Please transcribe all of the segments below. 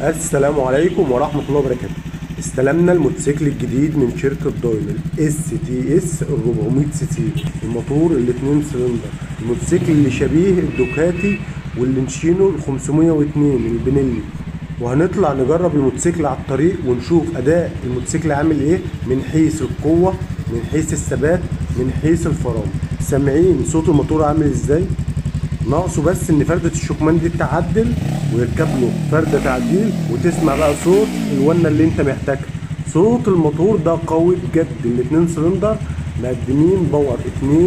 السلام عليكم ورحمة الله وبركاته استلمنا الموتوسيكل الجديد من شركة دايمل اس تي اس 400 سي سي الموتور الاتنين سلندر الموتوسيكل اللي شبيه الدوكاتي واللينشينو ال 502 البنيلي وهنطلع نجرب الموتوسيكل على الطريق ونشوف اداء الموتوسيكل عامل ايه من حيث القوة من حيث الثبات من حيث الفرامل سامعين صوت الموتور عامل ازاي ناقصه بس ان فردة الشكمان دي تعدل ويركب له فردة تعديل وتسمع بقى صوت الونة اللي انت محتاجها صوت الموتور ده قوي بجد الاتنين سلندر مقدمين باور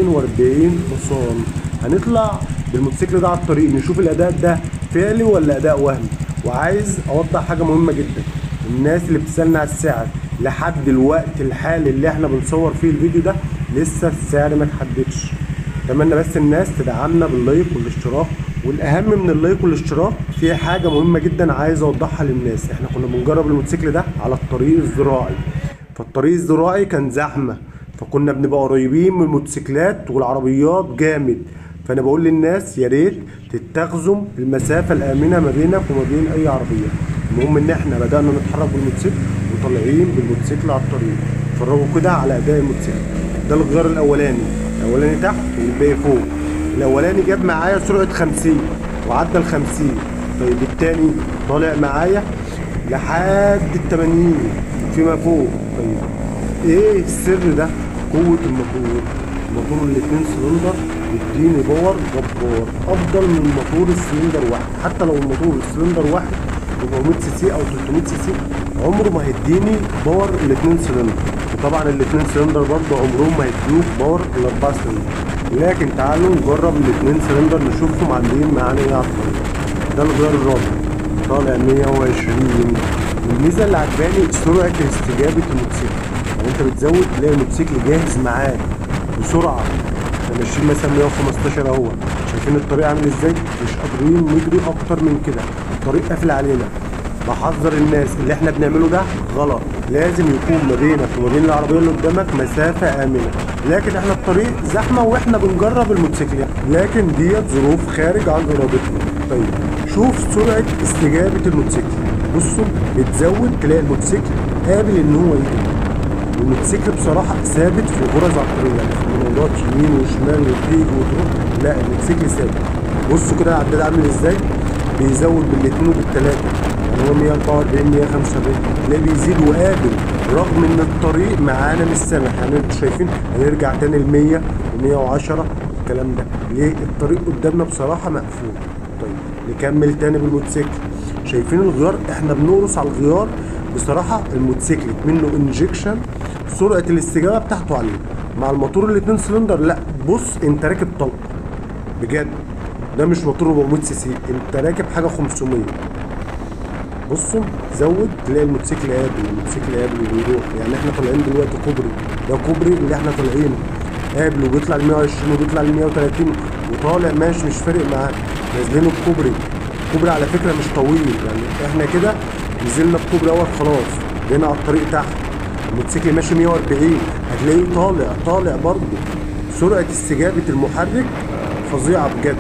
42 حصان هنطلع بالموتوسيكل ده على الطريق نشوف الاداء ده فعلي ولا اداء وهمي وعايز اوضح حاجة مهمة جدا الناس اللي بتسألنا على السعر لحد الوقت الحالي اللي احنا بنصور فيه الفيديو ده لسه السعر ما اتحددش اتمنى بس الناس تدعمنا باللايك والاشتراك والاهم من اللايك والاشتراك في حاجه مهمه جدا عايز اوضحها للناس احنا كنا بنجرب الموتوسيكل ده على الطريق الزراعي فالطريق الزراعي كان زحمه فكنا بنبقى قريبين من الموتوسيكلات والعربيات جامد فانا بقول للناس يا ريت تتخذوا المسافه الامنه ما بينك وما بين اي عربيه المهم ان احنا بدانا نتحرك بالموتوسيكل وطالعين بالموتوسيكل على الطريق اتفرجوا كده على اداء الموتوسيكل ده الغيار الاولاني الاولاني تحت والباقي فوق الاولاني جاب معايا سرعه 50 وعدى ال 50 طيب التاني طالع معايا لحد ال 80 فيما فوق طيب ايه السر ده قوه الموتور الموتور الاتنين سلندر بيديني باور جبار افضل من موتور السلندر واحد حتى لو الموتور السلندر واحد 400 سي سي او 300 سي سي عمره ما هيديني باور الاتنين سلندر وطبعا الاتنين سلندر برضه عمرهم ما هيدوك باور الاربعه سلندر لكن تعالوا نجرب الاتنين سلندر نشوفهم عاملين معانا ايه على الطريق ده الغيار الرابع طالع 120 والميزه اللي عجباني سرعه استجابه الموتوسيكل لو انت بتزود تلاقي الموتوسيكل جاهز معاك بسرعه احنا ماشيين مثلا 115 اهو شايفين الطريق عامل ازاي مش قادرين نجري اكتر من كده الطريق قافل علينا بحذر الناس اللي احنا بنعمله ده غلط لازم يكون ما بينك وما بين العربيه اللي قدامك مسافه امنه لكن احنا الطريق زحمه واحنا بنجرب الموتوسيكل لكن ديت ظروف خارج عن ارادتنا طيب شوف سرعه استجابه الموتوسيكل بصوا بتزود تلاقي الموتوسيكل قابل ان هو يجري والموتوسيكل بصراحه ثابت في الغرز على الطريق يعني في المناورات يمين وشمال وتيجي وتروح لا الموتوسيكل ثابت بصوا كده العداد عامل ازاي بيزود بالاثنين وبالثلاثه يعني هو 144 145 تلاقيه بيزيد وقابل رغم ان الطريق معانا مش سامح يعني انتوا شايفين هنرجع تاني ل 100 و 110 الكلام ده ليه الطريق قدامنا بصراحه مقفول طيب نكمل تاني بالموتوسيكل شايفين الغيار احنا بنقرص على الغيار بصراحه الموتوسيكل منه انجكشن سرعه الاستجابه بتاعته عاليه مع الموتور الاتنين سلندر لا بص انت راكب طلقه بجد ده مش موتور 400 سي سي انت راكب حاجه 500 بصوا زود تلاقي الموتوسيكل قابل الموتوسيكل قابل وبيروح يعني احنا طالعين دلوقتي كوبري ده كوبري اللي احنا طالعينه قابل وبيطلع ل 120 وبيطلع ل 130 وطالع ماشي مش فارق معاه نازلينه بكوبري الكوبري على فكره مش طويل يعني احنا كده نزلنا بكوبري اول خلاص بقينا على الطريق تحت الموتوسيكل ماشي 140 هتلاقيه طالع طالع برضه سرعه استجابه المحرك فظيعه بجد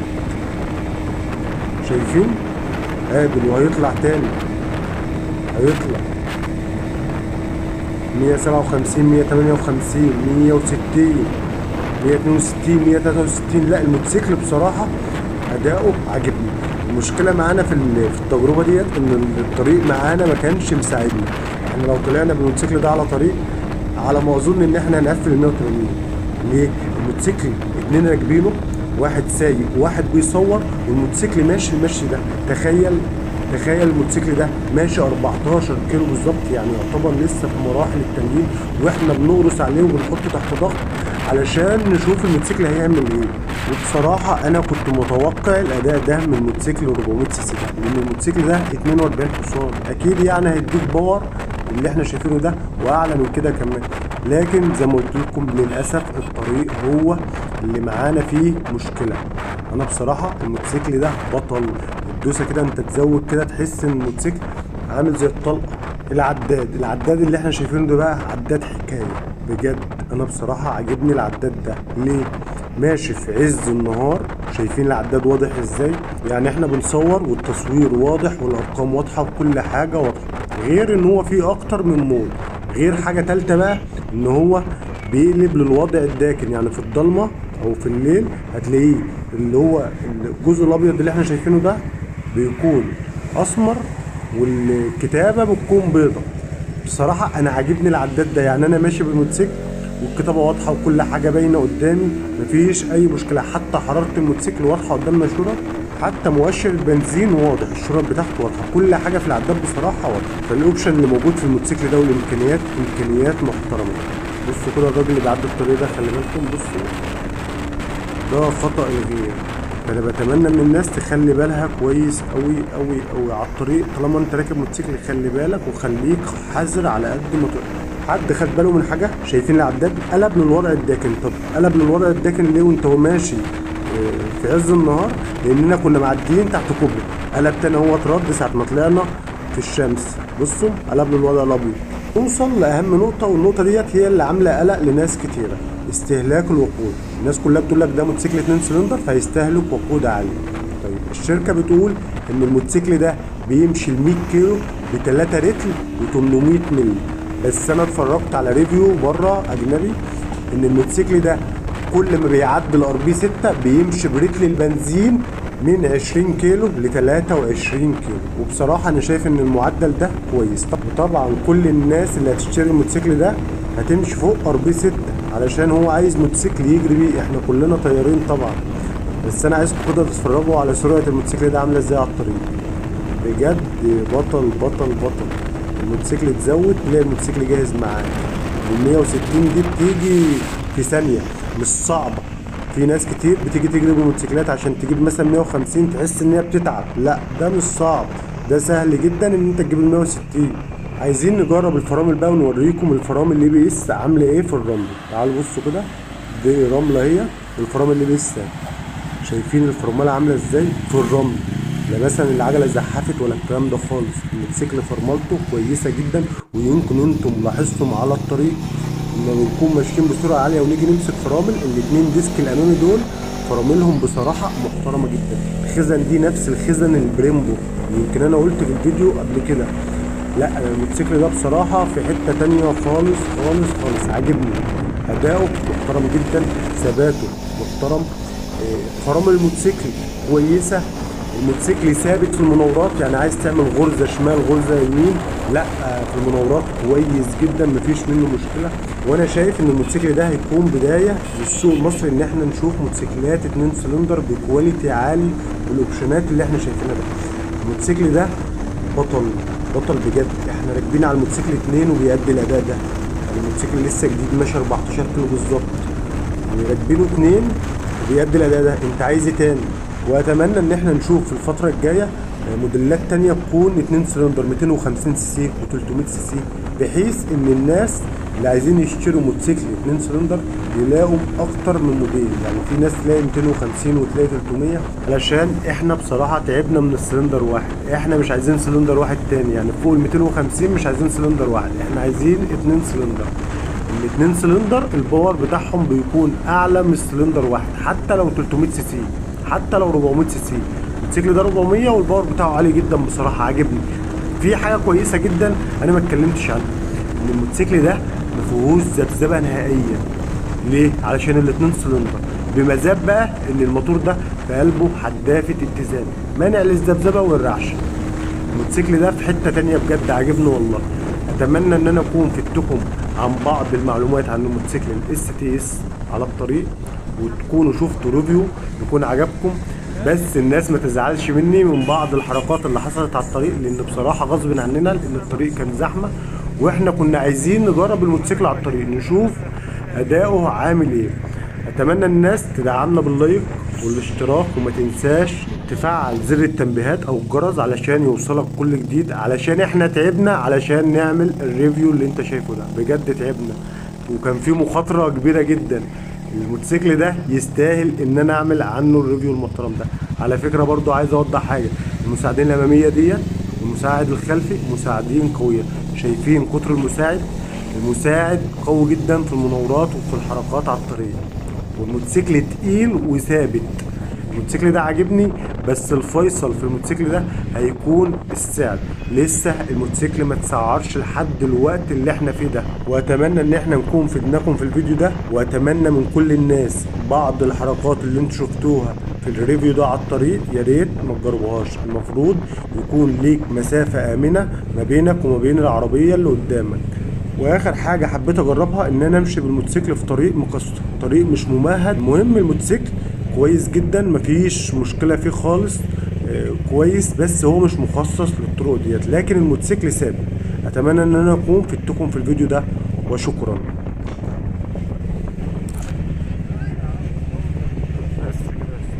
شايفين قابل وهيطلع تاني هيطلع 157 158 160 162 163 لا الموتوسيكل بصراحه اداؤه عجبني المشكله معانا في في التجربه ديت ان الطريق معانا ما كانش مساعدنا احنا لو طلعنا بالموتوسيكل ده على طريق على ما اظن ان احنا هنقفل ال 180 ليه؟ الموتوسيكل اتنين راكبينه واحد سايق وواحد بيصور والموتوسيكل ماشي المشي ده تخيل تخيل الموتوسيكل ده ماشي 14 كيلو بالظبط يعني يعتبر لسه في مراحل التنين واحنا بنقرص عليه وبنحطه تحت ضغط علشان نشوف الموتوسيكل هيعمل ايه وبصراحة انا كنت متوقع الاداء ده من موتوسيكل 400 سي سي لان الموتوسيكل ده 42 حصان اكيد يعني هيديك باور اللي احنا شايفينه ده واعلى من كده كمان لكن زي ما قلت لكم للاسف الطريق هو اللي معانا فيه مشكله انا بصراحه الموتوسيكل ده بطل الدوسه كده انت تزود كده تحس ان الموتوسيكل عامل زي الطلقه العداد العداد اللي احنا شايفينه ده بقى عداد حكايه بجد انا بصراحه عاجبني العداد ده ليه ماشي في عز النهار شايفين العداد واضح ازاي يعني احنا بنصور والتصوير واضح والارقام واضحه وكل حاجه واضحه غير ان هو فيه اكتر من مود غير حاجه تالته بقى ان هو بيقلب للوضع الداكن يعني في الضلمه او في الليل هتلاقيه اللي هو الجزء الابيض اللي احنا شايفينه ده بيكون اسمر والكتابه بتكون بيضه بصراحه انا عاجبني العداد ده يعني انا ماشي بالموتوسيكل والكتابه واضحه وكل حاجه باينه قدامي مفيش اي مشكله حتى حراره الموتوسيكل واضحه قدامنا الشرط حتى مؤشر البنزين واضح الشرط بتاعته واضحه كل حاجه في العداد بصراحه واضحه فالاوبشن اللي موجود في الموتوسيكل ده والامكانيات امكانيات محترمه بصوا كده الراجل اللي بيعدي الطريق ده خلي بالكم بصوا ده خطا الغير فانا بتمنى ان الناس تخلي بالها كويس قوي قوي قوي على الطريق طالما انت راكب موتوسيكل خلي بالك وخليك حذر على قد ما تقدر حد خد باله من حاجه شايفين العداد قلب للوضع الداكن طب قلب للوضع الداكن ليه وانت ماشي آه، في عز النهار لاننا كنا معديين تحت كوبري قلب تاني هو اترد ساعه ما طلعنا في الشمس بصوا قلب للوضع الابيض نوصل لاهم نقطه والنقطه ديت هي اللي عامله قلق لناس كتيره استهلاك الوقود الناس كلها بتقول لك ده موتوسيكل 2 سلندر فهيستهلك وقود عالي طيب الشركه بتقول ان الموتوسيكل ده بيمشي ال 100 كيلو ب 3 رتل و800 مللي بس انا اتفرجت على ريفيو بره اجنبي ان الموتوسيكل ده كل ما بيعدي الار بي 6 بيمشي برتل البنزين من 20 كيلو ل 23 كيلو وبصراحة أنا شايف إن المعدل ده كويس طب طبعا كل الناس اللي هتشتري الموتوسيكل ده هتمشي فوق ار بي 6 علشان هو عايز موتوسيكل يجري بيه احنا كلنا طيارين طبعا بس أنا عايزكم كده تتفرجوا على سرعة الموتوسيكل ده عاملة ازاي على الطريق بجد بطل بطل بطل الموتوسيكل تزود تلاقي الموتوسيكل جاهز معاك وال 160 دي بتيجي في ثانية مش صعبة في ناس كتير بتيجي تجري بالموتوسيكلات عشان تجيب مثلا 150 تحس ان هي بتتعب لا ده مش صعب ده سهل جدا ان انت تجيب ال 160 عايزين نجرب الفرامل بقى ونوريكم الفرامل اللي بي اس عامله ايه في الرمل تعالوا بصوا كده دي رمله هي والفرامل اللي بي اس شايفين الفرمله عامله ازاي في الرمل لا مثلا العجله زحفت ولا الكلام ده خالص الموتوسيكل فرملته كويسه جدا ويمكن انتم لاحظتم على الطريق لما بنكون ماشيين بسرعه عاليه ونيجي نمسك فرامل الاتنين ديسك الامامي دول فراملهم بصراحه محترمه جدا الخزن دي نفس الخزن البريمبو يمكن انا قلت في الفيديو قبل كده لا الموتوسيكل ده بصراحه في حته تانية خالص خالص خالص عاجبني اداؤه محترم جدا ثباته محترم آه، فرامل الموتوسيكل كويسه الموتوسيكل ثابت في المناورات يعني عايز تعمل غرزه شمال غرزه يمين لا آه، في المناورات كويس جدا مفيش منه مشكله وانا شايف ان الموتوسيكل ده هيكون بدايه للسوق المصري ان احنا نشوف موتوسيكلات 2 سلندر بكواليتي عالي والاوبشنات اللي احنا شايفينها ده الموتوسيكل ده بطل بطل بجد احنا راكبين على الموتوسيكل اتنين وبيأدي الاداء ده يعني الموتوسيكل لسه جديد ماشي 14 كيلو بالظبط راكبينه اتنين وبيأدي الاداء ده انت عايز ايه تاني واتمنى ان احنا نشوف في الفتره الجايه موديلات تانية تكون 2 سلندر 250 سي سي و300 سي سي بحيث ان الناس اللي عايزين يشتروا موتوسيكل 2 سلندر يلاقوا اكتر من موديل يعني في ناس تلاقي 250 وتلاقي 300 علشان احنا بصراحه تعبنا من السلندر واحد احنا مش عايزين سلندر واحد تاني يعني فوق ال 250 مش عايزين سلندر واحد احنا عايزين 2 سلندر الاثنين سلندر الباور بتاعهم بيكون اعلى من السلندر واحد حتى لو 300 سي سي حتى لو 400 سي سي الموتوسيكل ده 400 والباور بتاعه عالي جدا بصراحه عاجبني في حاجه كويسه جدا انا ما اتكلمتش عنها ان الموتوسيكل ده ما فيهوش ذبذبه نهائيا ليه علشان الاثنين سلندر بمزاج بقى ان الموتور ده في قلبه حدافه اتزان مانع للذبذبه والرعشه الموتوسيكل ده في حته تانية بجد عاجبني والله اتمنى ان انا اكون فدتكم عن بعض المعلومات عن الموتوسيكل الاس تي اس على الطريق وتكونوا شفتوا ريفيو يكون عجبكم بس الناس ما تزعلش مني من بعض الحركات اللي حصلت على الطريق لان بصراحه غصب عننا لان الطريق كان زحمه واحنا كنا عايزين نجرب الموتوسيكل على الطريق نشوف اداؤه عامل ايه اتمنى الناس تدعمنا باللايك والاشتراك وما تنساش تفعل زر التنبيهات او الجرس علشان يوصلك كل جديد علشان احنا تعبنا علشان نعمل الريفيو اللي انت شايفه ده بجد تعبنا وكان في مخاطره كبيره جدا الموتوسيكل ده يستاهل ان انا اعمل عنه الريفيو المحترم ده على فكره برضو عايز اوضح حاجه المساعدين الاماميه ديت المساعد الخلفي مساعدين قويه شايفين قطر المساعد المساعد قوي جدا في المناورات وفي الحركات على الطريق والموتوسيكل تقيل وثابت الموتوسيكل ده عاجبني بس الفيصل في الموتوسيكل ده هيكون السعر لسه الموتوسيكل ما تسعرش لحد الوقت اللي احنا فيه ده واتمنى ان احنا نكون فدناكم في الفيديو ده واتمنى من كل الناس بعض الحركات اللي انتوا شفتوها في الريفيو ده على الطريق يا ريت ما تجربوهاش المفروض يكون ليك مسافة آمنة ما بينك وما بين العربية اللي قدامك واخر حاجه حبيت اجربها ان انا امشي بالموتوسيكل في طريق مكسر طريق مش ممهد المهم الموتوسيكل كويس جدا مفيش مشكله فيه خالص آه، كويس بس هو مش مخصص للطرق ديت لكن الموتوسيكل ثابت اتمنى ان انا اكون فدتكم في الفيديو ده وشكرا